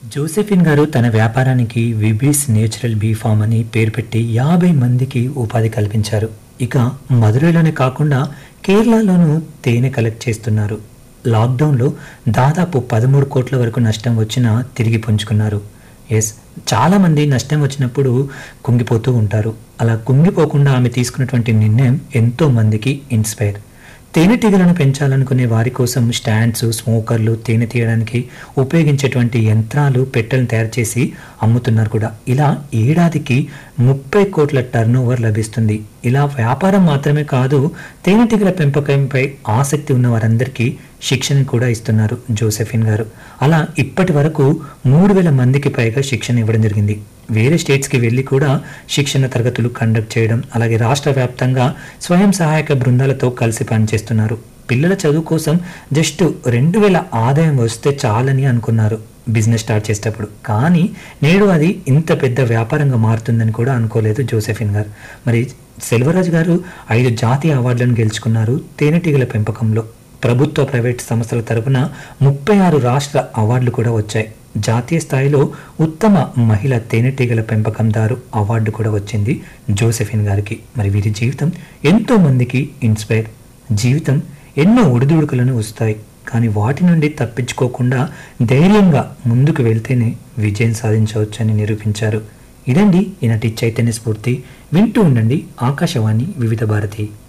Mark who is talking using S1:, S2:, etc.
S1: Josephine గారు తన వ్యాపారానికి విబీస్ నేచురల్ బీ ఫామ్ అని పేరు పెట్టి యాభై మందికి ఉపాధి కల్పించారు ఇక మదురైలోనే కాకుండా కేరళలోనూ తేనె కలెక్ట్ చేస్తున్నారు లాక్డౌన్లో దాదాపు పదమూడు కోట్ల వరకు నష్టం వచ్చినా తిరిగి పుంజుకున్నారు ఎస్ చాలామంది నష్టం వచ్చినప్పుడు కుంగిపోతూ ఉంటారు అలా కుంగిపోకుండా ఆమె తీసుకున్నటువంటి నిర్ణయం ఎంతో మందికి ఇన్స్పైర్ తేనెటీగలను పెంచాలనుకునే వారి కోసం స్టాండ్స్ స్మోకర్లు తేనె తీయడానికి ఉపయోగించేటువంటి యంత్రాలు పెట్టెలను తయారు చేసి అమ్ముతున్నారు కూడా ఇలా ఏడాదికి ముప్పై కోట్ల టర్న్ ఓవర్ లభిస్తుంది ఇలా వ్యాపారం మాత్రమే కాదు తేనెటీగల పెంపకంపై ఆసక్తి ఉన్న వారందరికీ శిక్షణ కూడా ఇస్తున్నారు జోసెఫిన్ గారు అలా ఇప్పటి వరకు మూడు వేల మందికి పైగా శిక్షణ ఇవ్వడం జరిగింది వేరే స్టేట్స్కి వెళ్ళి కూడా శిక్షణ తరగతులు కండక్ట్ చేయడం అలాగే రాష్ట్ర వ్యాప్తంగా స్వయం సహాయక బృందాలతో కలిసి పనిచేస్తున్నారు పిల్లల చదువు కోసం జస్ట్ రెండు వేల ఆదాయం వస్తే చాలని అనుకున్నారు బిజినెస్ స్టార్ట్ చేసేటప్పుడు కానీ నేడు అది ఇంత పెద్ద వ్యాపారంగా మారుతుందని కూడా అనుకోలేదు జోసెఫిన్ గారు మరి సెల్వరాజ్ గారు ఐదు జాతీయ అవార్డులను గెలుచుకున్నారు తేనెటీగల పెంపకంలో ప్రభుత్వ ప్రైవేట్ సంస్థల తరపున ముప్పై ఆరు రాష్ట్ర అవార్డులు కూడా వచ్చాయి జాతీయ స్థాయిలో ఉత్తమ మహిళ తేనెటీగల పెంపకందారు అవార్డు కూడా వచ్చింది జోసెఫిన్ గారికి మరి వీరి జీవితం ఎంతో మందికి ఇన్స్పైర్ జీవితం ఎన్నో ఒడిదుడుకులను వస్తాయి కానీ వాటి నుండి తప్పించుకోకుండా ధైర్యంగా ముందుకు వెళ్తేనే విజయం సాధించవచ్చని నిరూపించారు ఇదండి ఈనాటి చైతన్య స్ఫూర్తి వింటూ ఉండండి ఆకాశవాణి వివిధ భారతి